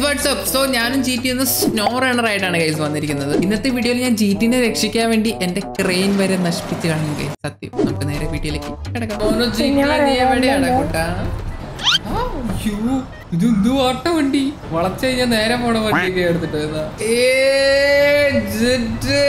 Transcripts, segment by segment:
WhatsApp so ഞാനും G T എന്ന snow runner ആയിട്ടാണ് ഗൈസ് വന്നിരിക്കുന്നത് ഇന്നത്തെ വീഡിയോയിൽ ഞാൻ ജി ടിനെ രക്ഷിക്കാൻ വേണ്ടി എന്റെ ക്രെയിൻ വരെ നശിപ്പിച്ച് കാണും ഗൈസ് സത്യം നമുക്ക് നേരെ വീഡിയോയിലേക്ക് കിടക്കാം മോനോ ജി ടി, നീ എവിടെയാണ് കുട്ടാ ആ, അയ്യോ, ഇതെന്ത് വാട്ട വണ്ടി വളച്ചു കഴിഞ്ഞാൽ നേരെ പോണ വണ്ടിയൊക്കെ എടുത്തിട്ട് വരുന്നതാ. ഏ, ജിറ്റ്.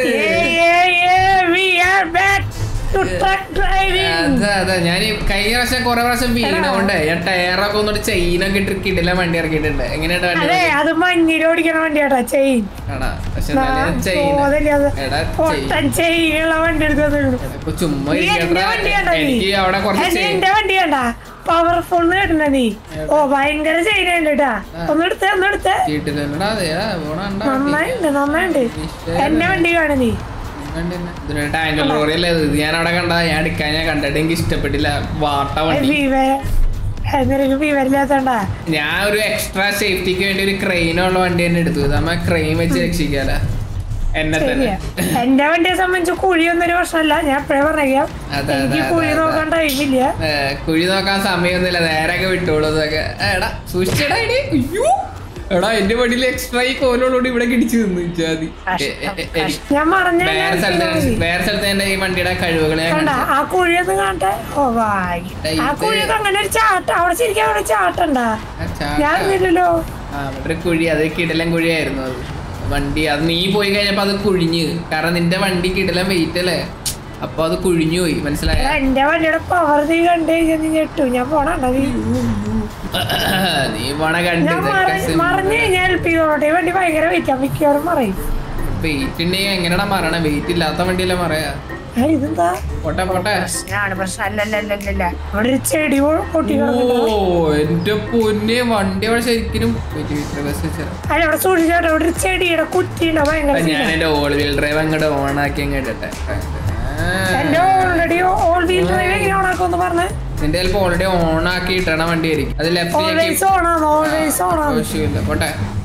അതാ അതാ ഞാൻ കഴിഞ്ഞ പ്രാവശ്യം കുറെ പ്രാവശ്യം വീണോണ്ട് ഞാൻ ടയറൊക്കെ ഒന്നിട്ട് ചെയിനൊക്കെ ഇട്ട് കിടില വണ്ടി ഇറക്കിയിട്ടുണ്ട് എങ്ങനെയുണ്ട് വണ്ടി അതെ അത് മഞ്ഞിൽ ഓടിക്കണ വണ്ടിയാട്ടാ ചെയിൻ ആണാ പക്ഷെ നല്ല ചെയിൻ എടാ ചെയിൻ പൊട്ടൻ ചെയിനുള്ള വണ്ടി എടുത്തത് ഇപ്പൊ ചുമ്മാ നീ എന്റെ ഇരിക്കണ്ടാ. വണ്ടിയാണ്ടാ നീ എനിക്ക് അവിടെ കുറച്ച് എന്റെ- ചെയിൻ എന്റെ വണ്ടിയാണ്ടാ പവർഫുൾ കിട്ടണ നീ ഓ ഭയങ്കര ചെയിൻ ഉണ്ട് കേട്ടാ ഒന്ന് എടുത്തേ ഒന്ന് എടുത്തേ വീട്ടിലുണ്ടാ അതെ പോണണ്ട നന്നായിണ്ട് നന്നായിണ്ട് എന്റെ വണ്ടി കാണു നീ ഇതിന് ടാങ്കർ ലോറി അല്ലേ ഇത് ഞാൻ അവിടെ കണ്ട ഞാൻ എടുക്കാൻ ഞാൻ കണ്ടിട്ട് എനിക്ക് ഇഷ്ടപ്പെട്ടില്ല വാട്ട വണ്ടി വിവര നിനക്ക് വിവരില്ലാത്തണ്ടാ ഞാൻ ഒരു എക്സ്ട്രാ സേഫ്റ്റിക്ക് വേണ്ടി ഒരു ക്രെയിനുള്ള വണ്ടി തന്നെ എടുത്തു നമ്മ ക്രെയിൻ വെച്ച് രക്ഷിക്കാല എന്നെ തന്നെ ശരിയാ എന്റെ വണ്ടിയെ സംബന്ധിച്ച് കുഴിയൊന്നും ഒരു പ്രശ്നമല്ല ഞാൻ എപ്പോഴേ പറഞ്ഞേക്കാം അതെ, എനിക്ക് അതെ, കുഴി അതെ, നോക്കാൻ ടൈമില്ല ഏ, കുഴി നോക്കാൻ സമയമൊന്നുമില്ല നേരൊക്കെ വിട്ടോളൂ ഇതൊക്കെ എടാ സൂക്ഷിച്ചടാ ഇടി അയ്യോ എടാ എന്റെ വണ്ടിയിൽ എക്സ്ട്രാ ഈ കോലോളോട് ഇവിടെ കിടിച്ചു നിന്നു ഇച്ചാതി ഞാൻ മറഞ്ഞ വേറെ സ്ഥലത്ത് വേറെ സ്ഥലത്ത് എന്റെ ഈ വണ്ടിയുടെ കഴിവുകൾ ഞാൻ കണ്ട കണ്ടു. ആ കുഴിയൊന്നും കാണട്ടെ ഓ ഭാഗ്യം ആ ഇത് കുഴിയൊക്കെ അങ്ങനെ ഒരു ചാട്ടം അവിടെ ശരിക്കും അവിടെ ചാട്ടണ്ടാ ആ ചാട്ട. ഞാൻ അറിഞ്ഞില്ലല്ലോ ആ അവിടെ ഒരു കുഴി അത് കിടലൻ കുഴിയായിരുന്നു അത് വണ്ടി അത് നീ പോയി കഴിഞ്ഞപ്പോ അത് കുഴിഞ്ഞ് കാരണം നിന്റെ വണ്ടി കിടലൻ വെയിറ്റ് അല്ലേ അപ്പൊ അത് കുഴിഞ്ഞു പോയി മനസ്സിലായ എടാ, എന്റെ വണ്ടിയുടെ പവർ നീ കണ്ടു കഴിഞ്ഞാൽ നീ ഞെട്ടു ഞാൻ പോണണ്ട നീ നീ പോണ കണ്ട് ഞാൻ മറ- മറിഞ്ഞു കഴിഞ്ഞാൽ ഹെൽപ്പ് ചെയ്തോട്ടെ ഈ വണ്ടി ഭയങ്കര വെയിറ്റാ മിക്കവാറും മറയും വെയിറ്റ് ഉണ്ടെങ്കിൽ എങ്ങനെയാ മറണ വെയിറ്റ് ഇല്ലാത്ത വണ്ടിയല്ലേ മറയാ ഏ, ഇതെന്താ പോട്ടെ പോട്ടെ പ്രശ്നമാണ് പ്രശ്നം അല്ലല്ലല്ലല്ല ഇവിടെ ഒരു ചെടി പൊ- പൊട്ടി ഓ കിടക്കുന്നുണ്ട് എന്റെ പൊന്നെ വണ്ടി അവിടെ ശരിക്കും വെയിറ്റ് വെയിറ്റ് റിവേഴ്സ് വെച്ചേരാം. അല്ല ഇവിടെ സൂക്ഷിച്ചോട്ടെ ഇവിടെ ഒരു ചെടിയുടെ കുറ്റിയുണ്ടോ ഭയങ്കര അപ്പൊ ഞാൻ scene ആ. എന്റെ ഓൾ വീൽ ഡ്രൈവ് അങ്ങോട്ട് ഓൺ ആക്കി അങ്ങ് ഇടട്ടെ എന്റെ ഓൾറെഡി ഓൾ വീൽ ഡ്രൈവ് എങ്ങനെ ഓണാക്കുമെന്ന് പറഞ്ഞ് നിന്റെ ചിലപ്പോ ഓൾറെഡി ഓൺ ആക്കി ഇട്ടണ വണ്ടി ആയിരിക്കും അത് ഓൾവേസ് ലെഫ്റ്റിലേക്ക് ഓണാണ് ഓൾവേസ് ഓണാണ് ആവശ്യമില്ല പോട്ടെ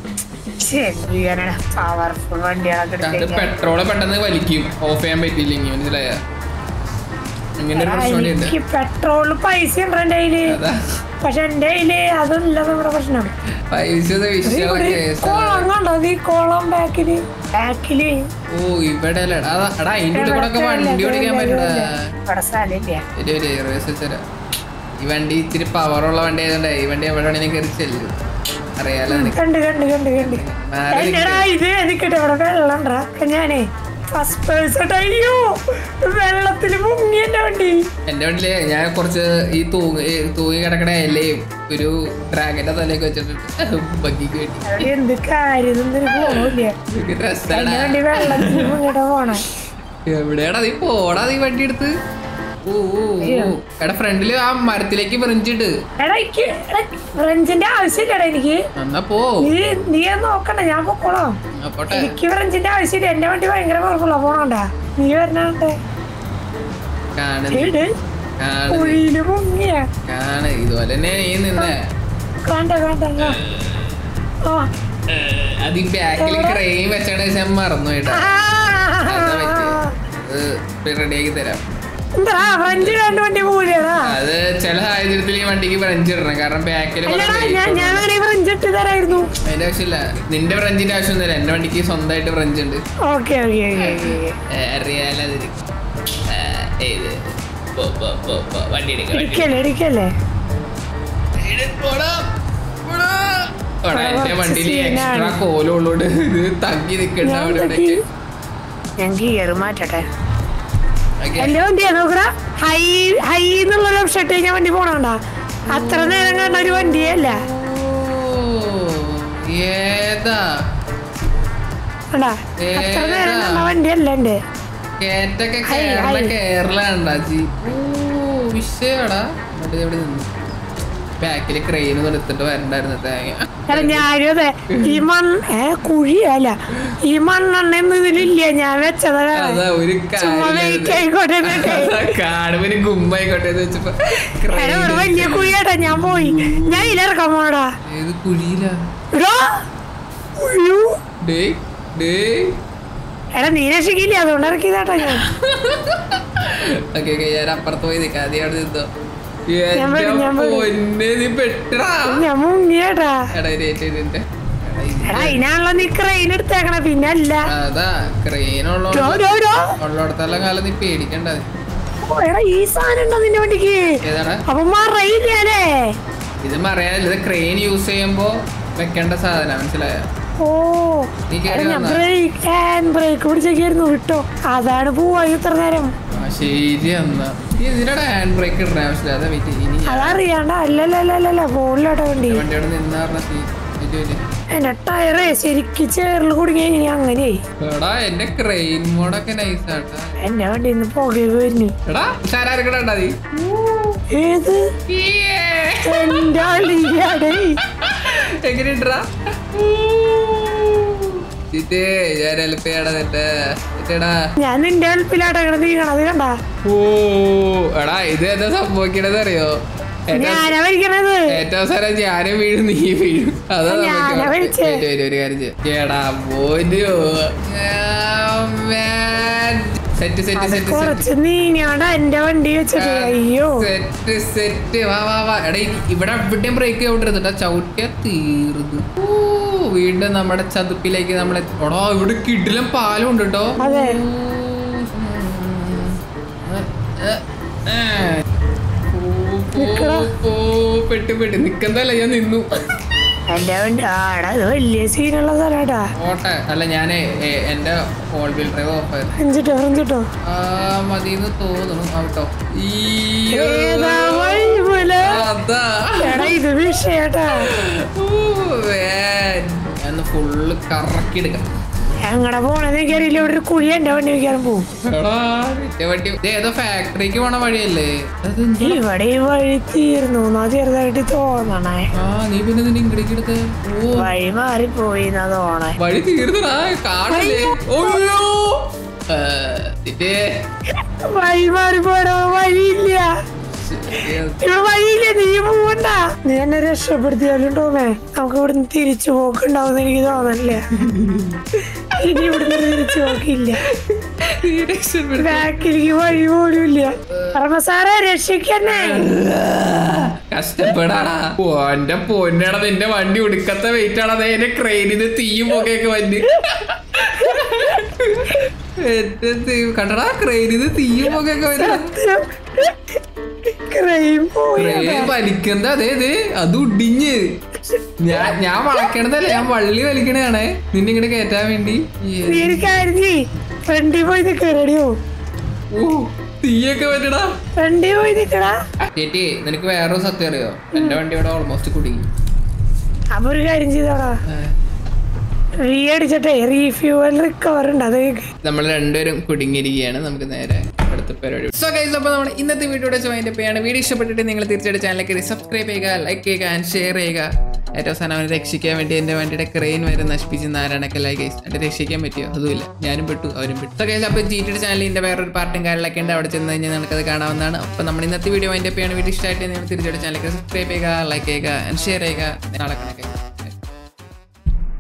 പവർഫുൾ വണ്ടികളൊക്കെ അത് എടുത്തേക്ക്. പെട്രോള് പെട്ടെന്ന് വലിക്കും ഓഫ് ചെയ്യാൻ പറ്റിയില്ലെങ്കിൽ മനസ്സിലായ അങ്ങനെ ഒരു എടാ, പ്രശ്നം ഉണ്ട് എനിക്ക് പെട്രോള് പൈസ ഉണ്ട് എന്റെ കയ്യില് അതാ പക്ഷെ എന്റെ കയ്യില് അതില്ല നമ്മുടെ പ്രശ്നം പൈസ ഇത് വിഷയം ഇവിടെ കേസ് കോളം കണ്ടോ നീ കോളം ബാക്കില് ബാക്കില് ഓ ഇവിടെ അല്ലടാ അതാ എടാ അതിന്റെ ഉള്ളിൽ കൂടെ ഒക്കെ വണ്ടി ഓടിക്കാൻ പറ്റൂടാ ഇവിടെ സ്ഥലമില്ല ഒരു ഒരു റിവേഴ്സ് വെച്ചരാ ഈ വണ്ടി ഇച്ചിരി പവറുള്ള വണ്ടി ആയതുകൊണ്ട് ഈ വണ്ടി എവിടെ വേണമെങ്കിലും കയറി ചെല്ലും അറിയാലോ നിനക്ക് കണ്ട് കണ്ട് കണ്ട് കണ്ട് മാറി എന്റെടാ ഇത് എനിക്കിട്ട് ഇവിടെ വെള്ളം ഉണ്ടാ ഞാനേ ഫസ്റ്റ് പേഴ്സൺ അയ്യോ വെള്ളത്തിൽ മുങ്ങി എന്റെ വണ്ടി എന്റെ വണ്ടിയില് ഞാൻ കുറച്ച് ഈ തൂങ്ങി ഈ തൂങ്ങി കിടക്കണ ഇലയും ഒരു ഡ്രാഗന്റെ തലയൊക്കെ വെച്ചിട്ടുണ്ട് ബഗ്ഗിക്ക് വേണ്ടി അവിടെ എന്ത് കാര്യം ഇതൊന്നും പോണില്ല ഇതൊക്കെ എന്റെ രസാടാ. വണ്ടി വെള്ളത്തിൽ മുങ്ങിട്ട് പോണേ എവിടെയാടാ നീ പോടാ നീ വണ്ടി എടുത്ത് ഓ ഓ ഓ എടാ ഫ്രണ്ടില് ആ മരത്തിലേക്ക് ഫ്രഞ്ചിട്ട് എടാ എനിക്ക് ഫ്രഞ്ചിന്റെ ആവശ്യമില്ലടാ എനിക്ക് എന്നാ പോ നീ നീ അത് നോക്കണ്ട ഞാൻ പൊക്കോളാം ആ, പോട്ടെ എനിക്ക് ഫ്രഞ്ചിന്റെ ആവശ്യമില്ല എന്റെ വണ്ടി ഭയങ്കര കുഴപ്പമില്ല പോണോണ്ടാ നീ വരണേ കാണ് നീ, വീട് കാണ് നീ, കുഴിയില് മുങ്ങിയ കാണ് ഇതുപോലെ തന്നെ നീ നിന്നേ കണ്ട കണ്ട കണ്ട. ആ അത് ഈ ബാക്കിൽ ക്രെയിൻ വെച്ചയുടെ ഞാൻ മറന്നു കേട്ടാ അതാ പറ്റി റെഡിയാക്കി തരാം എന്താ ഫ്രഞ്ച് രണ്ട് വണ്ടി പോലെയാടാ അത് ചില സാഹചര്യത്തിൽ ഈ വണ്ടിക്ക് ഫ്രഞ്ച് ഇടണം കാരണം ബാക്കിൽ അല്ലടാ ഞാൻ ഞാൻ വേണമെങ്കിൽ ഫ്രഞ്ച് ഇട്ട് തരായിരുന്നു അതിന്റെ ആവശ്യമില്ല നിന്റെ ഫ്രഞ്ചിന്റെ ആവശ്യമൊന്നുമില്ല എന്റെ വണ്ടിക്ക് സ്വന്തമായിട്ട് ഫ്രഞ്ച് ഉണ്ട് ഓക്കെ ഓക്കെ ഓക്കെ ഏ, അറിയാലോ അതിന് ഏ, ഏത് പോ, പോ, പോ, പോ. വണ്ടി എടുക്ക വണ്ടി ഇരിക്കല്ലേ ഇരിക്കല്ലേ എടുക്ക. പോടാ, പോടാ. എടാ, എന്റെ കുറച്ച് വണ്ടിയിൽ സീനാണ്. എക്സ്ട്രാ കോലുള്ളോണ്ട് ഇത് തങ്ങി നിക്കണ്ട ഞാൻ അവിടെ തട്ടി. ഇവിടെയൊക്കെ. ഞാൻ ഗിയർ മാറ്റട്ടെ ഓക്കേ. എന്റെ വണ്ടിയാ നോക്കടാ ഹൈ ഹൈ എന്നുള്ളൊരു ഓപ്ഷൻ ഇട്ട് കഴിഞ്ഞാൽ വണ്ടി പോണണ്ട അത്ര നേരം കണ്ട ഒരു വണ്ടിയേ അല്ല ഓ, ഏതാ കണ്ടാ അത്ര നേരം ഏതാ? കണ്ട വണ്ടിയല്ല എന്റെ കേറ്റൊക്കെ ഹൈ, കേരള ഹൈ. കേരള ഉണ്ടാച്ചി ഓ വിഷയടാ മറ്റേ എവിടെ നിന്ന് ബാക്കില് ക്രെയിൻ എടുത്തിട്ട് വരണ്ടായിരുന്നു തേങ്ങ അല്ല ഞാനും അതെ ഈ മണ്ണ് ഏ കുഴിയല്ല ഈ മണ്ണെണ്ണ ഇതിലില്ല ഞാൻ വെച്ചതാ അതാ ഒരു ചുമ്മാ വെയിറ്റ് ആയിക്കോട്ടെ എന്നൊക്കെ. കാടുവിന് ഗുമ്പായിക്കോട്ടെ എന്ന് വെച്ചപ്പോ എടാ, crane ഇവിടെ വലിയ കുഴിയാട്ടാ ഞാൻ പോയി ഞാൻ ഇതിലിറക്കാൻ പോണടാ ഏത് കുഴിയിലാ എടാ ഉയ്യോ. ഡേ ഡേ എടാ നീ രക്ഷിക്കില്ല അതുകൊണ്ട് ഇറക്കിയതാട്ടാ ഞാൻ ഓക്കെ ഓക്കെ ഞാൻ അപ്പുറത്ത് പോയി നിൽക്കാം ആദ്യം അവിടെ നിന്നോ ഞാൻ വരും, ഞാൻ വരും. പൊന്നെ നീ പെട്ടടാ ഞാൻ മുങ്ങിയാട്ടാ എടാ ഒരു ഏറ്റവും ഇതിന്റെ എടാ അതിനാണല്ലോ നീ ക്രെയിൻ എടുത്തേക്കണ പിന്നെ അല്ല അതാ ക്രെയിൻ ഡോ, ഉള്ളോട് ഡോ, ഡോ. ഉള്ളിടത്തെല്ലാം കാലം നീ പേടിക്കണ്ട ഓ, എടാ ഈ സാധനം ഉണ്ടോ നിന്റെ വണ്ടിക്ക് ഏതാടാ അപ്പൊ മറയില്ലേ ഇത് പറയാനില്ല ഇത് ക്രെയിൻ യൂസ് ചെയ്യുമ്പോ വെക്കേണ്ട സാധനം മനസ്സിലായോ ഓ നീ എടാ കേറി ഞാൻ വന്നാ? ബ്രേക്ക് ഹാൻഡ് ബ്രേക്ക് പിടിച്ചേക്കായിരുന്നു വിട്ടോ അതാണ് പോവായി ഇത്ര നേരം ആ, ശരി എന്നാ നീ ഇതിനോട് ഹാൻഡ് ബ്രേക്ക് ഇടണ ആവശ്യമില്ല അതാ വെയിറ്റ് ഇനി ഞാൻ അതറിയാണ്ട അല്ലല്ലല്ലല്ല ഫോണിലോട്ടോ വണ്ടി വണ്ടിയോട് നിന്നാ പറഞ്ഞ എന്റെ ടയറേ ശരിക്ക് ചേറിൽ കുടുങ്ങി ഇനി അങ്ങനെയായി എടാ എന്റെ ക്രെയിൻ മോഡൊക്കെ നൈസാട്ടാ എന്റെ വണ്ടി ഇന്ന് പുകയൊക്കെ വരുന്നു എടാ ഉഷാരാർക്കടാ നീ ഏത് എന്റെ അളിയാടേ എങ്ങനെയുണ്ടാ ചിറ്റേ ഞാൻ ഹെൽപ്പ് തെറ്റ് ചിറ്റേടാ ഞാൻ നിന്റെ ഹെൽപ്പിലാട്ടോ ഇങ്ങനെ നീങ്ങണത് കണ്ട ഓ എടാ ഇത് എന്താ സംഭവിക്കണത് അറിയോ ഏറ്റവും ഞാനാ വലിക്കണത് ഏറ്റവും അവസാനം ഞാനും വീഴും നീ വീഴും അതാ ഞാനാ നമുക്ക് വിളിച്ചേ. wait, wait, ഒരു കാര്യം ചെയ്യാം എടാ പോരോ സെറ്റ് സെറ്റ് അത് സെറ്റ് കുറച്ച് നീങ്ങാണ്ടാ എന്റെ വണ്ടി വെച്ചിട്ട് അയ്യോ സെറ്റ് സെറ്റ് വാ വാ വാ എടാ ഇ- ഇവിടെ എവിടെയും ബ്രേക്ക് ചവിട്ടരുത് കേട്ടോ ചവിട്ടിയാ തീർന്നു ഓ വീണ്ടും നമ്മുടെ ചതുപ്പിലേക്ക് നമ്മൾ എടാ ഇവിടെ കിടിലം പാലം ഉണ്ട് കേട്ടോ അതെ നിക്കടാ. പെട്ട് പെട്ട് നിക്കുന്നല്ല ഞാൻ നിന്നു എന്റെ വണ്ടി ആടാ ഇത് വലിയ സീനുള്ള സ്ഥലാട്ടാ ഓട്ടെ അല്ല ഞാനേ ഏ, എന്റെ ഓൾ വീൽ ഡ്രൈവ് ഓഫ് ആയിരുന്നു ഫ്രഞ്ചിട്ടോ ഫ്രഞ്ചിട്ടോ ആ മതിന്ന് തോന്നുന്നു ആവട്ടോ ഏതാ വൈബുല്? അതാ എടാ ഇത് വിഷയട്ടാ ഊ, man. ഞാൻ ഫുള്ള് കറക്കി എടുക്കാം എങ്ങടെ പോണെന്ന് എനിക്കറിയില്ല ഇവിടെ ഒരു കുഴി എന്റെ വണ്ടി വെക്കാനും പോവും എടാ, നിന്റെ വണ്ടി ഇത് ഏതോ ഫാക്ടറിക്ക് പോണ വഴിയല്ലേ അതെന്താ? ഇവിടെ ഈ വഴി തീർന്നു എന്നാ ചെറുതായിട്ട് തോന്നണേ ആ നീ പിന്നെ നിന്റെ ഇങ്ങടേക്ക് എടുത്ത് ഓ വഴി മാറിപ്പോയി എന്നാ തോണേ വഴി തീർന്നടാ കാണില്ലേ ഓയ്യോ ആ, നിന്റെ വഴി മാറിപ്പോയടോ വഴിയില്ല ഇവിടെ വഴിയില്ല നീ പോവണ്ട നീ എന്നെ രക്ഷപ്പെടുത്തിയാലും ടോമേ നമുക്ക് ഇവിടുന്ന് തിരിച്ചു പോക്കുണ്ടാവും എനിക്ക് തോന്നണില്ല ഇനി ഇവിടുന്ന് തിരിച്ചു പോക്കില്ല നീ രക്ഷപ്പെടു. ബാക്കിലേക്ക് വഴി പോലും ഇല്ല പരമസാറെ രക്ഷിക്കണേ കഷ്ടപ്പെടാടാ ഓ, എന്റെ പൊന്നടാ നിന്റെ വണ്ടി ഉടുക്കത്തെ വെയിറ്റ് ആടാ ദേ എന്റെ ക്രെയിനിന്ന് തീയും പൊക്കെയൊക്കെ വന്ന് എന്റെ ദൈവം, കണ്ടടാ ക്രെയിനിന്ന് തീയും പൊക്കെയൊക്കെ വന്ന് ക്രൈം പോയി ക്രെയിൻ വലിക്കുന്നത് അതെ അതെ അത് ഉടിഞ്ഞ് ഞാൻ ഞാൻ വളക്കണതല്ല ഞാൻ വള്ളി വലിക്കണതാണേ നിന്നെ ഇങ്ങോട്ട് കയറ്റാൻ വേണ്ടി ഏ, നീ ഒരു കാര്യം ചെയ്യ് ഫ്രണ്ടിൽ പോയി നിക്കറടിയോ ഓ തീയൊക്കെ പറ്റടാ ഫ്രണ്ടിൽ പോയി നിക്കടാ ചേട്ടി നിനക്ക് വേറൊരു സത്യം അറിയോ എന്റെ വണ്ടി ഇവിടെ ഓൾമോസ്റ്റ് കുടുങ്ങി അപ്പൊ ഒരു കാര്യം ചെയ്തോടാ ഏ. റീ അടിച്ചിട്ടേ റീഫ്യൂവൽ റിക്കവർ ഉണ്ട് അത് കേക്ക്. നമ്മൾ രണ്ടുപേരും കുടുങ്ങിയിരിക്കുകയാണ് നമുക്ക് നേരെ അടുത്ത പരിപാടി സോ ഗൈസ് അപ്പോൾ നമ്മൾ ഇന്നത്തെ വീഡിയോയുടെ ജോയിൻ്റെ പേയാണ് വീഡിയോ ഇഷ്ടപ്പെട്ടിട്ട് നിങ്ങൾ തീർച്ചയായിട്ടും ചാനലിലേക്ക് സബ്സ്ക്രൈബ് ചെയ്യുക ലൈക്ക് ചെയ്യുക ആൻഡ് ഷെയർ ചെയ്യുക ഏറ്റവും അവസാനം അവനെ രക്ഷിക്കാൻ വേണ്ടി എൻ്റെ വണ്ടിയുടെ ക്രെയിൻ വരെ നശിപ്പിച്ച് നാരായണൊക്കെ ലൈക്ക് ഗൈസ് എന്നിട്ട് രക്ഷിക്കാൻ പറ്റിയോ അതുമില്ല ഞാനും പെട്ടു അവരും പെട്ടു സോ ഗൈസ് അപ്പോൾ ജി ടി ചാനലിൻ്റെ വേറൊരു പാർട്ടും കാര്യങ്ങളൊക്കെ ഉണ്ട് അവിടെ ചെന്ന് കഴിഞ്ഞാൽ നമുക്കത് കാണാവുന്നതാണ് അപ്പോൾ നമ്മൾ ഇന്നത്തെ വീഡിയോ അതിൻ്റെ പേയാണ് വീഡിയോ ഇഷ്ടമായിട്ട് നിങ്ങൾ തീർച്ചയായിട്ടും ചാനലിലേക്ക് സബ്സ്ക്രൈബ് ചെയ്യുക ലൈക്ക് ചെയ്യുക ആൻഡ് ഷെയർ ചെയ്യുക നാളെ കണക്കെ